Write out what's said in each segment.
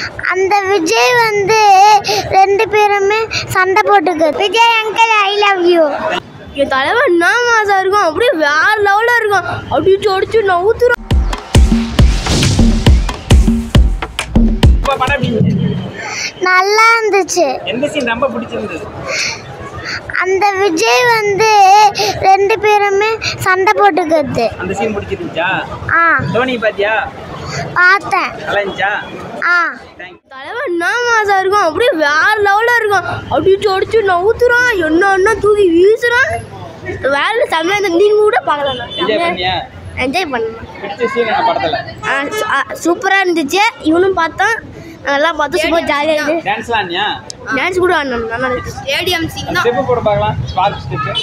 அந்த விஜய் வந்து ரெண்டு பேருமே சண்டை போட்டுக்கு Vijay uncle I love you என் தலைவன் என்ன மாசம் இருக்கும் அப்படியே வேற லெவலில் இருக்கும் அடிச்சு அடிச்சு நவுத்துரும் இப்போ படம் எப்படி இருந்துச்சு? நல்லா இருந்துச்சு எந்த சீன் ரொம்ப பிடிச்சிருந்தது அந்த விஜய் வந்து ரெண்டு பேருமே சண்டை போட்டுக்கிறது அந்த சீன் பிடிச்சிருந்துச்சா ஆ தோனி பாத்தியா பார்த்தேன் நல்லா இருந்துச்சா ஆ தேங்க்ஸ் தலைவன் என்ன மாசம் இருக்கும் அப்படியே வேற லெவலில் இருக்கும் அடிச்சு அடிச்சு நவுத்துறான் என்ன என்ன தூக்கி வீசுறான் வேற செம்மையா இருந்த நீங்க கூட பார்க்கலாம் என்ஜாய் பண்ணியா என்ஜாய் பண்ணலாம் பிடிச்ச சீன் என்ன படத்தில் சூப்பராக இருந்துச்சு இவனும் பார்த்தான் எல்லாம் பார்த்து சூப்பர் ஜாலியாக இருந்து டான்ஸ்லாம் ஆனியா டான்ஸ் கூட ஆடணும் நல்லா இருந்துச்சு ஸ்டேடியம் சீன் ஸ்டெப்பு போட பார்க்கலாம் ஸ்பார்க் ஸ்டெப்பு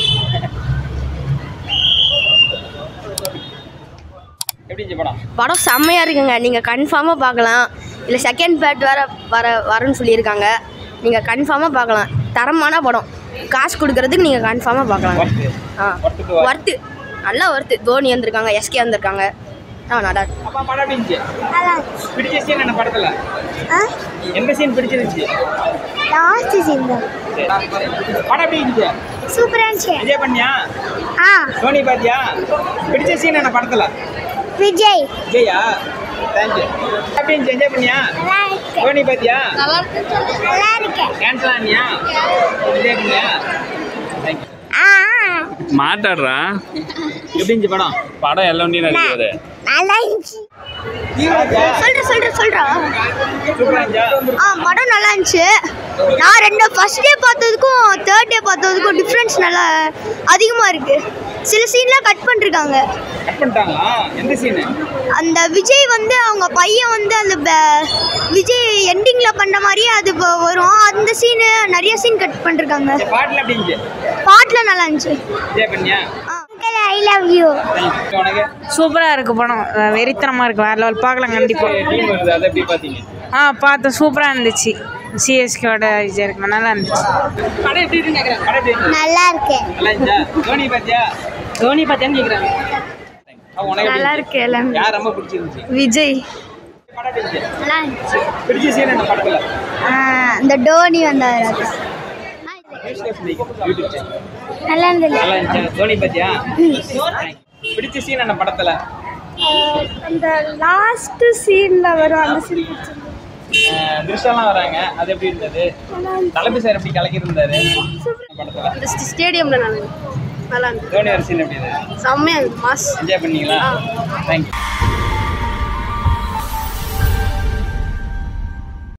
எப்படி இருந்துச்சு படம் படம் செம்மையாக இருக்குங்க நீங்கள் கன்ஃபார்மாக பார்க்கலாம் இல்லை செகண்ட் பேட் வேற வர வரேன்னு சொல்லியிருக்காங்க நீங்கள் கன்ஃபார்மாக பார்க்கலாம் தரமான படம் காசு கொடுக்கறதுக்கு நீங்கள் கன்ஃபார்மாக பார்க்கலாம் ஒர்த்து ஆ ஒர்த்துக்கு ஒர்த்து நல்லா ஒர்த்து தோனி வந்திருக்காங்க எஸ்கே வந்திருக்காங்க ஆ நல்லா இருக்கு. அப்பா படம் எப்படி இருந்துச்சு நல்லா பிடிச்ச சீன் என்ன படத்தில் ஆ எந்த சீன் பிடிச்சிருந்துச்சு லாஸ்ட் சீன் தான் சரி. படம் எப்படி இருந்துச்சு சூப்பராக இருந்துச்சு என்ஜாய் பண்ணியா ஆ தோனி பாத்தியா பிடிச்ச சீன் என்ன படத்தில் விஜய் விஜயா தேங்க்யூ எப்படி இருந்துச்சு என்ஜாய் பண்ணியா நல்லா இருக்கு தோனி பாத்தியா நல்லா இருக்கு டான்ஸ்லாம் ஆனியா என்ஜாய் பண்ணியா தேங்க்யூ ஆ மாட்டாடுறா எப்படி இருந்துச்சு படம் படம் எல்லாம் நடிக்கிறது நல்லா இருந்துச்சு சொல்கிறேன் சொல்கிறேன் சொல்கிறேன் சூப்பராக இருந்துச்சா ஆ படம் நல்லா இருந்துச்சு நான் ரெண்டு ஃபர்ஸ்ட் டே பார்த்ததுக்கும் தேர்ட் டே பார்த்ததுக்கும் டிஃப்ரென்ஸ் நல்லா அதிகமாக இருக்குது சில சீன்லாம் கட் பண்ணிருக்காங்க கட் பண்ணிட்டாங்களா எந்த சீனு அந்த விஜய் வந்து அவங்க பையன் வந்து அந்த ப- விஜய் எண்டிங்கில் பண்ண மாதிரியே அது வ- வரும் அந்த சீனு நிறைய சீன் கட் பண்ணிருக்காங்க பாட்டில் எப்படி இருந்துச்சு பாட்டில் நல்லா இருந்துச்சு என்ஜாய் பண்ணியா uncle I love you thank you உனக்கு சூப்பராக இருக்கு படம் அஹ் வெறித்தனமாக இருக்கு வேற லெவல் பார்க்கலாம் கண்டிப்பாக டீம் வருது அதை எப்படி பார்த்தீங்க ஆ பார்த்தேன் சூப்பராக இருந்துச்சு சிஎஸ்கேவோட விஜய் இருக்கு நல்லா இருந்துச்சு படம் எப்படி இருக்குன்னு கேட்குறேன் படம் எப்படி இருந்துச்சு நல்லா இருக்கு நல்லா இருந்துச்சா தோனி பாத்தியா தோனி பார்த்தியான்னு கேட்குறாங்க அவன் உனக்கு எப்படி நல்லா இருந்துச்சு? இருக்கு எல்லாம் யார் ரொம்ப பிடிச்சிருந்துச்சு விஜய் படம் எப்படி இருந்துச்சு நல்லா இருந்துச்சு பிடிச்ச சீன் என்ன படத்தில் இந்த டோனி வந்தார் யூடியூப் சேனல் நல்லா இருந்தது நல்லா இருந்துச்சா தோனி பாத்தியா பிடிச்ச சீன் என்ன படத்தில் அந்த லாஸ்ட் சீனில் வரும் அந்த சீன் திருஷ்டாலாம் வராங்க அது எப்படி இருந்தது தளபதி சார் எப்படி கலக்கி இருந்தாரு படத்தில் அந்த ஸ்டேடியமில் நல்லா நல்லா இருந்துச்சு தோனி வர சீன் எப்படி இருந்தது செம்மையாக இருந்துச்சு மாஸ் என்ஜாய் பண்ணீங்களா தேங்க்யூ